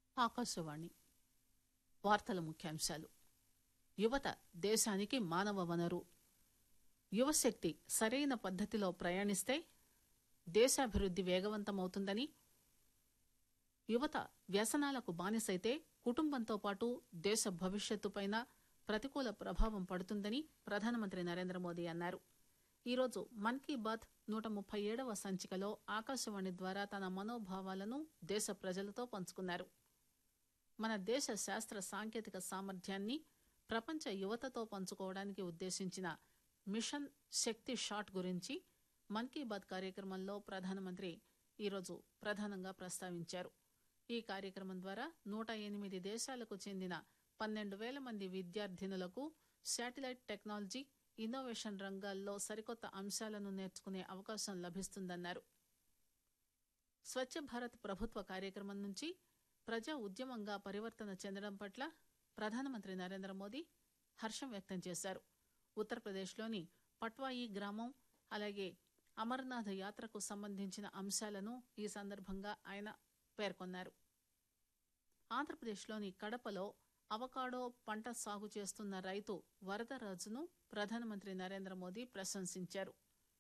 ఆకాశవాణి వార్తల ముఖ్యాంశాలు యువత దేశానికి మానవ వనరు యువశక్తి సరైన పద్దతిలో ప్రయాణిస్తే దేశాభివృద్ది వేగవంతమవుతుందని యువత వ్యసనాలకు బానిసైతే కుటుంబంతో పాటు దేశ భవిష్యత్తుపైన ప్రతికూల ప్రభావం పడుతుందని ప్రధానమంత్రి నరేంద్ర మోదీ అన్నారు ఈరోజు మన్ కీ బాత్ నూట ముప్పై ఏడవ సంచికలో ఆకాశవాణి ద్వారా తన మనోభావాలను దేశ ప్రజలతో పంచుకున్నారు మన దేశ శాస్త్ర సాంకేతిక సామర్థ్యాన్ని ప్రపంచ యువతతో పంచుకోవడానికి ఉద్దేశించిన మిషన్ శక్తి షాట్ గురించి మన్ కీ బాత్ కార్యక్రమంలో ప్రధానమంత్రి ఈరోజు ప్రధానంగా ప్రస్తావించారు ఈ కార్యక్రమం ద్వారా నూట ఎనిమిది దేశాలకు చెందిన పన్నెండు పేల మంది విద్యార్థినులకు శాటిలైట్ టెక్నాలజీ ఇన్నోవేషన్ రంగాల్లో సరికొత్త అంశాలను నేర్చుకునే అవకాశం లభిస్తుందన్నారు స్వచ్ఛ భారత్ ప్రభుత్వ కార్యక్రమం నుంచి ప్రజా ఉద్యమంగా పరివర్తన చెందడం పట్ల ప్రధానమంత్రి నరేంద్ర మోదీ హర్షం వ్యక్తం చేశారు ఉత్తరప్రదేశ్లోని పట్వాయి గ్రామం అలాగే అమర్నాథ్ యాత్రకు సంబంధించిన అంశాలను ఈ సందర్భంగా ఆయన పేర్కొన్నారు ఆంధ్రప్రదేశ్లోని కడపలో అవకాడో పంట సాగు చేస్తున్న రైతు వరదరాజును ప్రధానమంత్రి నరేంద్ర మోదీ ప్రశంసించారు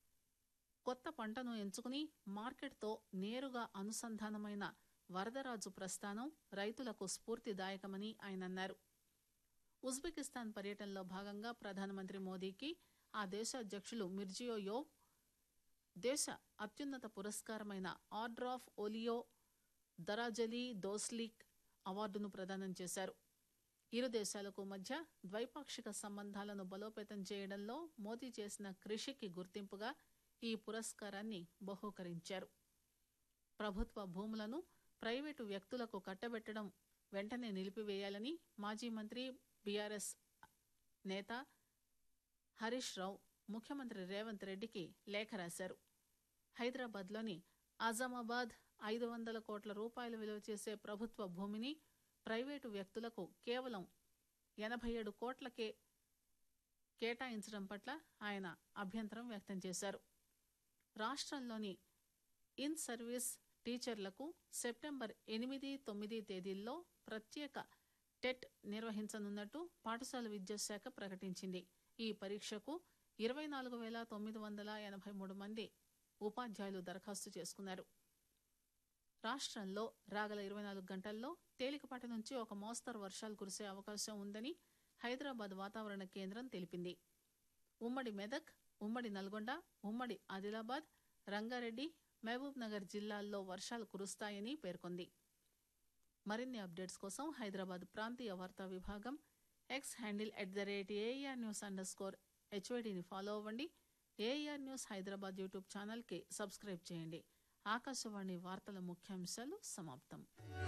కొత్త పంటను ఎంచుకుని మార్కెట్తో నేరుగా అనుసంధానమైన వరదరాజు ప్రస్థానం రైతులకు స్ఫూర్తిదాయకమని ఆయన అన్నారు ఉజ్బెకిస్తాన్ పర్యటనలో భాగంగా ప్రధానమంత్రి మోదీకి ఆ దేశ అధ్యక్షులు మిర్జియోయోవ్ దేశ అత్యున్నత పురస్కారమైన ఆర్డర్ ఆఫ్ ఓలియో దరాజలీ దోస్లీక్ అవార్డును ప్రదానం చేశారు ఇరు దేశాలకు మధ్య ద్వైపాక్షిక సంబంధాలను బలోపేతం చేయడంలో మోదీ చేసిన కృషికి గుర్తింపుగా ఈ పురస్కారాన్ని బహూకరించారు ప్రభుత్వ భూములను ప్రైవేటు వ్యక్తులకు కట్టబెట్టడం వెంటనే నిలిపివేయాలని మాజీ మంత్రి బీఆర్ఎస్ నేత హరీష్ రావు ముఖ్యమంత్రి రేవంత్ రెడ్డికి లేఖ రాశారు హైదరాబాద్లోని ఆజామాబాద్ ఐదు వందల కోట్ల రూపాయలు విలువ చేసే ప్రభుత్వ భూమిని ప్రైవేటు వ్యక్తులకు కేవలం ఎనభై ఏడు కోట్లకే కేటాయించడం పట్ల ఆయన అభ్యంతరం వ్యక్తం చేశారు రాష్ట్రంలోని ఇన్ సర్వీస్ టీచర్లకు సెప్టెంబర్ ఎనిమిది తొమ్మిది తేదీల్లో ప్రత్యేక టెట్ నిర్వహించనున్నట్టు పాఠశాల విద్యాశాఖ ప్రకటించింది ఈ పరీక్షకు ఇరవై నాలుగు వేల తొమ్మిది వందల ఎనభై మూడు మంది ఉపాధ్యాయులు దరఖాస్తు చేసుకున్నారు రాష్ట్రంలో రాగల ఇరవై నాలుగు గంటల్లో తేలికపాటి నుంచి ఒక మోస్తరు వర్షాలు కురిసే అవకాశం ఉందని హైదరాబాద్ వాతావరణ కేంద్రం తెలిపింది ఉమ్మడి మెదక్ ఉమ్మడి నల్గొండ ఉమ్మడి ఆదిలాబాద్ రంగారెడ్డి మహబూబ్ నగర్ జిల్లాల్లో వర్షాలు కురుస్తాయని పేర్కొంది మరిన్ని అప్డేట్స్ కోసం హైదరాబాద్ ప్రాంతీయ వార్తా విభాగం X handle at the rate AR news underscore స్కోర్ హెచ్వైడిని ఫాలో అవ్వండి ఏఆర్ న్యూస్ హైదరాబాద్ యూట్యూబ్ ఛానల్కి సబ్స్క్రైబ్ చేయండి ఆకాశవాణి వార్తల ముఖ్యాంశాలు సమాప్తం